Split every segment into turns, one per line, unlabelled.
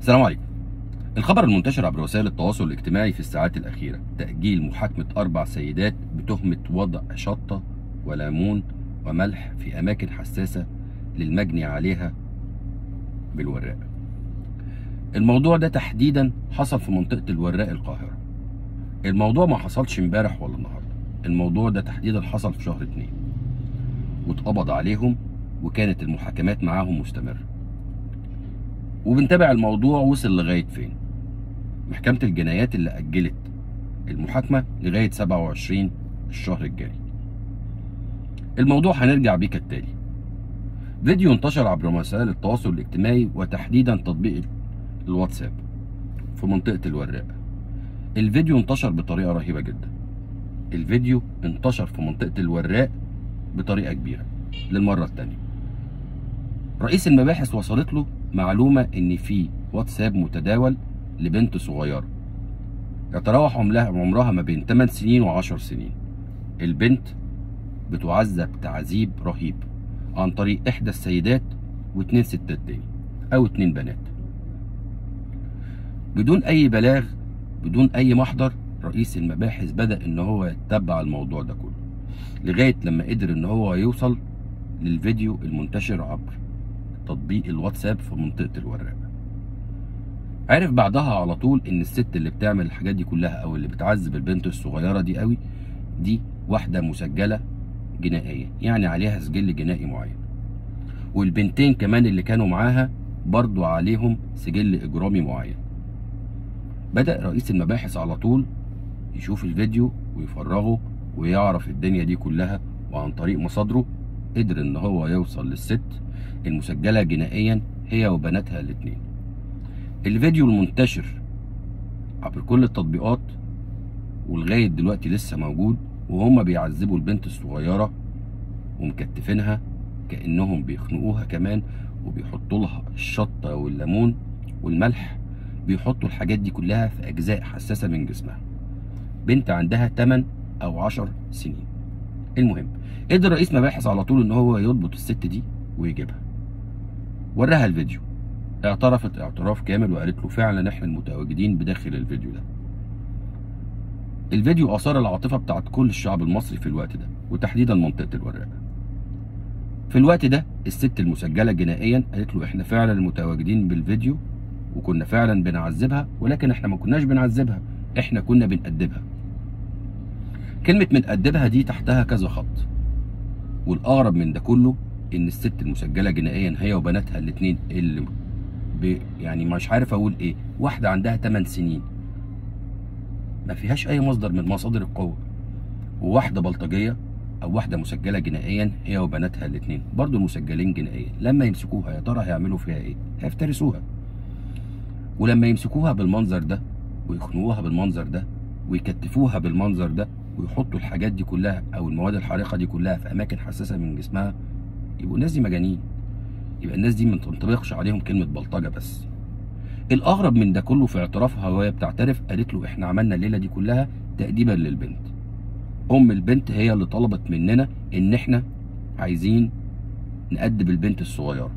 السلام عليكم الخبر المنتشر عبر وسائل التواصل الاجتماعي في الساعات الأخيرة تأجيل محاكمة أربع سيدات بتهمة وضع شطة وليمون وملح في أماكن حساسة للمجني عليها بالوراق الموضوع ده تحديدا حصل في منطقة الوراق القاهرة الموضوع ما حصلش امبارح ولا النهارده الموضوع ده تحديدا حصل في شهر اتنين واتقبض عليهم وكانت المحاكمات معاهم مستمرة وبنتابع الموضوع وصل لغاية فين محكمة الجنايات اللي أجلت المحاكمة لغاية 27 الشهر الجاري الموضوع هنرجع بيه كالتالي فيديو انتشر عبر وسائل التواصل الاجتماعي وتحديدا تطبيق الواتساب في منطقة الوراق الفيديو انتشر بطريقة رهيبة جدا الفيديو انتشر في منطقة الوراق بطريقة كبيرة للمرة التانية رئيس المباحث وصلت له معلومة ان في واتساب متداول لبنت صغيرة يتراوح عمرها عمرها ما بين 8 سنين و10 سنين البنت بتعذب تعذيب رهيب عن طريق احدى السيدات واتنين ستات تاني او اتنين بنات بدون اي بلاغ بدون اي محضر رئيس المباحث بدا ان هو يتبع الموضوع ده كله لغايه لما قدر ان هو يوصل للفيديو المنتشر عبر تطبيق الواتساب في منطقه الوراق عرف بعدها على طول ان الست اللي بتعمل الحاجات دي كلها او اللي بتعذب البنت الصغيره دي قوي دي واحده مسجله جنائيا يعني عليها سجل جنائي معين والبنتين كمان اللي كانوا معاها برضو عليهم سجل اجرامي معين بدأ رئيس المباحث على طول يشوف الفيديو ويفرغه ويعرف الدنيا دي كلها وعن طريق مصادره قدر ان هو يوصل للست المسجله جنائيا هي وبناتها الاتنين الفيديو المنتشر عبر كل التطبيقات ولغايه دلوقتي لسه موجود وهما بيعذبوا البنت الصغيره ومكتفينها كانهم بيخنقوها كمان وبيحطوا لها الشطه والليمون والملح بيحطوا الحاجات دي كلها في اجزاء حساسه من جسمها بنت عندها 8 او 10 سنين المهم قدر رئيس مباحث على طول ان هو يضبط الست دي ويجيبها وراها الفيديو اعترفت اعتراف كامل وقالت له فعلا احنا المتواجدين بداخل الفيديو ده الفيديو اثار العاطفه بتاعت كل الشعب المصري في الوقت ده وتحديدا منطقه الوراق في الوقت ده الست المسجله جنائيا قالت له احنا فعلا المتواجدين بالفيديو وكنا فعلا بنعذبها ولكن احنا ما كناش بنعذبها احنا كنا بنأدبها كلمة بنأدبها دي تحتها كذا خط والأغرب من ده كله إن الست المسجلة جنائيا هي وبناتها الاتنين اللي ب... يعني مش عارف أقول إيه واحدة عندها 8 سنين ما فيهاش أي مصدر من مصادر القوة وواحدة بلطجية أو واحدة مسجلة جنائيا هي وبناتها الاتنين برضه مسجلين جنائيا لما يمسكوها يا ترى هيعملوا فيها إيه؟ هيفترسوها ولما يمسكوها بالمنظر ده ويخنقوها بالمنظر ده ويكتفوها بالمنظر ده ويحطوا الحاجات دي كلها او المواد الحارقه دي كلها في اماكن حساسه من جسمها يبقوا الناس دي مجانين يبقى الناس دي ما تنطبقش عليهم كلمه بلطجه بس الاغرب من ده كله في اعترافها وهي بتعترف قالت له احنا عملنا الليله دي كلها تاديبا للبنت ام البنت هي اللي طلبت مننا ان احنا عايزين نأدب البنت الصغيره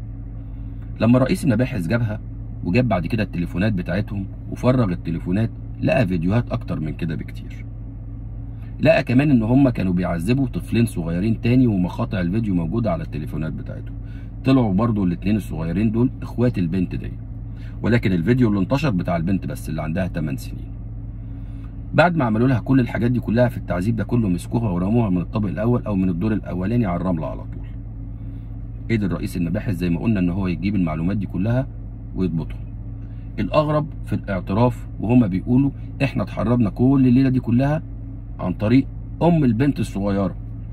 لما رئيس المباحث جابها وجاب بعد كده التليفونات بتاعتهم وفرغ التليفونات لقى فيديوهات اكتر من كده بكتير لقى كمان ان هم كانوا بيعذبوا طفلين صغيرين تاني ومقاطع الفيديو موجوده على التليفونات بتاعتهم طلعوا برضو الاتنين الصغيرين دول اخوات البنت دي ولكن الفيديو اللي انتشر بتاع البنت بس اللي عندها 8 سنين بعد ما عملوا لها كل الحاجات دي كلها في التعذيب ده كله مسكوها ورموها من الطابق الاول او من الدور الاولاني على الرمله على طول قدر رئيس المباحث زي ما قلنا ان هو يجيب المعلومات دي كلها ويضبطهم الاغرب في الاعتراف وهما بيقولوا احنا اتحررنا كل الليله دي كلها عن طريق ام البنت الصغيره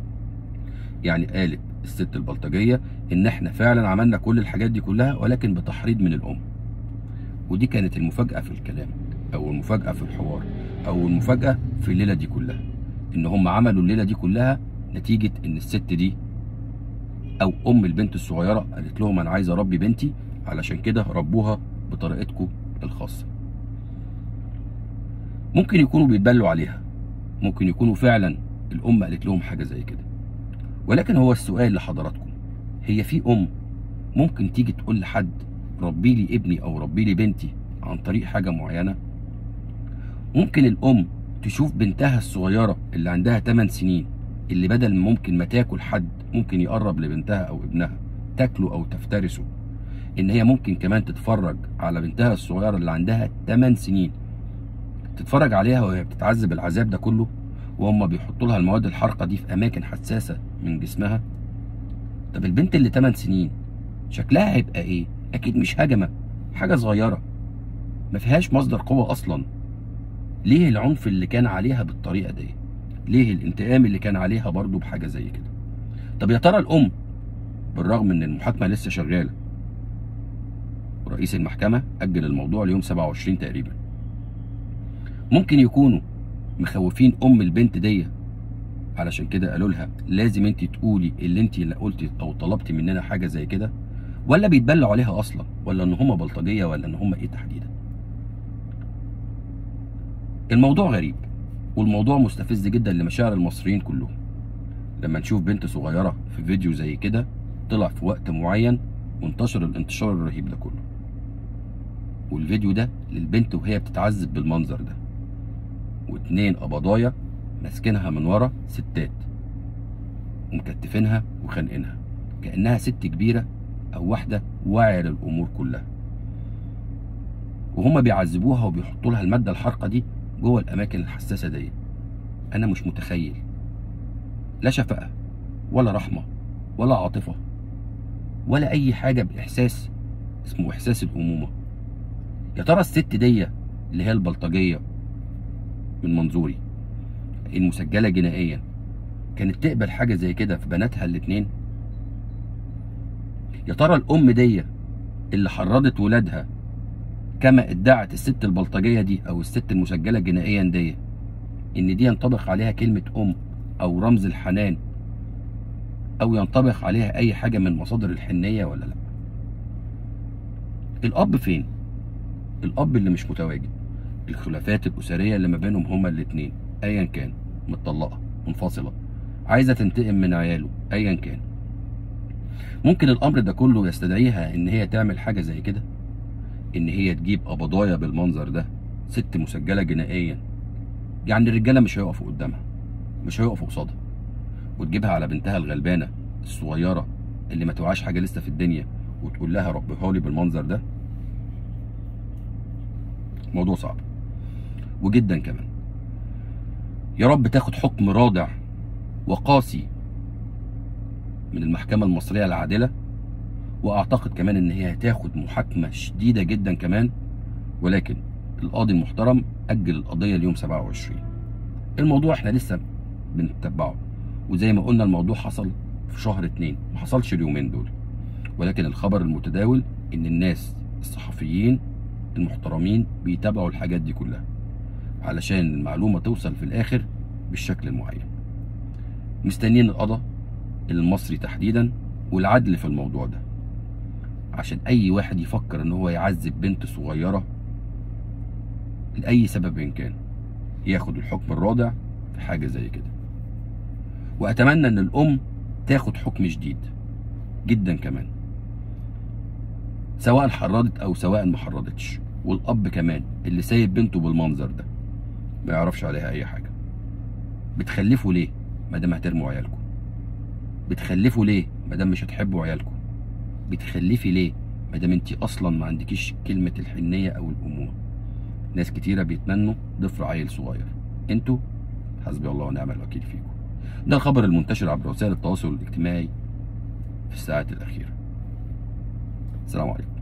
يعني قالت الست البلطجيه ان احنا فعلا عملنا كل الحاجات دي كلها ولكن بتحريض من الام ودي كانت المفاجاه في الكلام او المفاجاه في الحوار او المفاجاه في الليله دي كلها ان هم عملوا الليله دي كلها نتيجه ان الست دي او ام البنت الصغيره قالت لهم انا عايز اربي بنتي علشان كده ربوها بطريقتكم الخاصه ممكن يكونوا بيتبلوا عليها ممكن يكونوا فعلا الام قالت لهم حاجه زي كده ولكن هو السؤال لحضراتكم هي في ام ممكن تيجي تقول لحد ربي لي ابني او ربي لي بنتي عن طريق حاجه معينه ممكن الام تشوف بنتها الصغيره اللي عندها 8 سنين اللي بدل ممكن ما تاكل حد ممكن يقرب لبنتها او ابنها تاكله او تفترسه ان هي ممكن كمان تتفرج على بنتها الصغيره اللي عندها 8 سنين تتفرج عليها وهي بتتعذب العذاب ده كله وهم بيحطوا لها المواد الحارقه دي في اماكن حساسه من جسمها طب البنت اللي 8 سنين شكلها هيبقى ايه اكيد مش هجمه حاجه صغيره ما فيهاش مصدر قوه اصلا ليه العنف اللي كان عليها بالطريقه دي ليه الانتقام اللي كان عليها برضه بحاجه زي كده طب يا ترى الام بالرغم ان المحاكمه لسه شغاله ورئيس المحكمه اجل الموضوع ليوم 27 تقريبا ممكن يكونوا مخوفين ام البنت دي علشان كده قالوا لها لازم انت تقولي اللي انت اللي قلتي او طلبتي مننا حاجه زي كده ولا بيتبلوا عليها اصلا ولا ان هم بلطجيه ولا ان هم ايه تحديدا الموضوع غريب والموضوع مستفز جدا لمشاعر المصريين كلهم لما نشوف بنت صغيره في فيديو زي كده طلع في وقت معين وانتشر الانتشار الرهيب ده كله والفيديو ده للبنت وهي بتتعذب بالمنظر ده واتنين قبضايا ماسكينها من ورا ستات ومكتفينها وخانقينها كانها ست كبيره او واحده واعيه للامور كلها وهما بيعذبوها وبيحطوا لها الماده الحارقه دي جوه الاماكن الحساسه دي انا مش متخيل لا شفقه ولا رحمه ولا عاطفه ولا اي حاجه باحساس اسمه احساس الامومه يا ترى الست دي اللي هي البلطجيه من منظوري المسجله جنائيا كانت تقبل حاجه زي كده في بناتها الاتنين يا ترى الام دي اللي حرضت ولادها كما ادعت الست البلطجيه دي او الست المسجله جنائيا دي ان دي ينطبق عليها كلمه ام او رمز الحنان او ينطبق عليها اي حاجه من مصادر الحنيه ولا لا الاب فين الاب اللي مش متواجد الخلافات الاسريه اللي ما بينهم هما الاتنين ايا كان متطلقه منفصله عايزه تنتقم من عياله ايا كان ممكن الامر ده كله يستدعيها ان هي تعمل حاجه زي كده ان هي تجيب قبضايا بالمنظر ده ست مسجله جنائيا يعني الرجاله مش هيقفوا قدامها مش هيقفوا قصادها وتجيبها على بنتها الغلبانه الصغيره اللي ما توعاش حاجه لسه في الدنيا وتقول لها ربيها لي بالمنظر ده موضوع صعب وجدا كمان يا رب تاخد حكم رادع وقاسي من المحكمة المصرية العادلة وأعتقد كمان إن هي هتاخد محاكمة شديدة جدا كمان ولكن القاضي المحترم أجل القضية ليوم 27 الموضوع إحنا لسه بنتبعه وزي ما قلنا الموضوع حصل في شهر اتنين ما حصلش اليومين دول ولكن الخبر المتداول إن الناس الصحفيين المحترمين بيتابعوا الحاجات دي كلها علشان المعلومة توصل في الآخر بالشكل المعين مستنيين القضاء المصري تحديدا والعدل في الموضوع ده عشان أي واحد يفكر إن هو يعذب بنت صغيرة لأي سبب إن كان ياخد الحكم الرادع في حاجة زي كده وأتمنى إن الأم تاخد حكم جديد جدا كمان سواء حرضت أو سواء ما حرضتش والأب كمان اللي سايب بنته بالمنظر ده ما يعرفش عليها اي حاجه بتخلفوا ليه ما دام هترموا عيالكم بتخلفوا ليه ما دام مش هتحبوا عيالكم بتخلفي ليه ما دام انت اصلا ما عندكيش كلمه الحنيه او الامومه ناس كتيره بيتمنوا ضفر عيل صغير انتوا حسبي الله ونعم الوكيل فيكم ده الخبر المنتشر عبر وسائل التواصل الاجتماعي في الساعات الاخيره السلام عليكم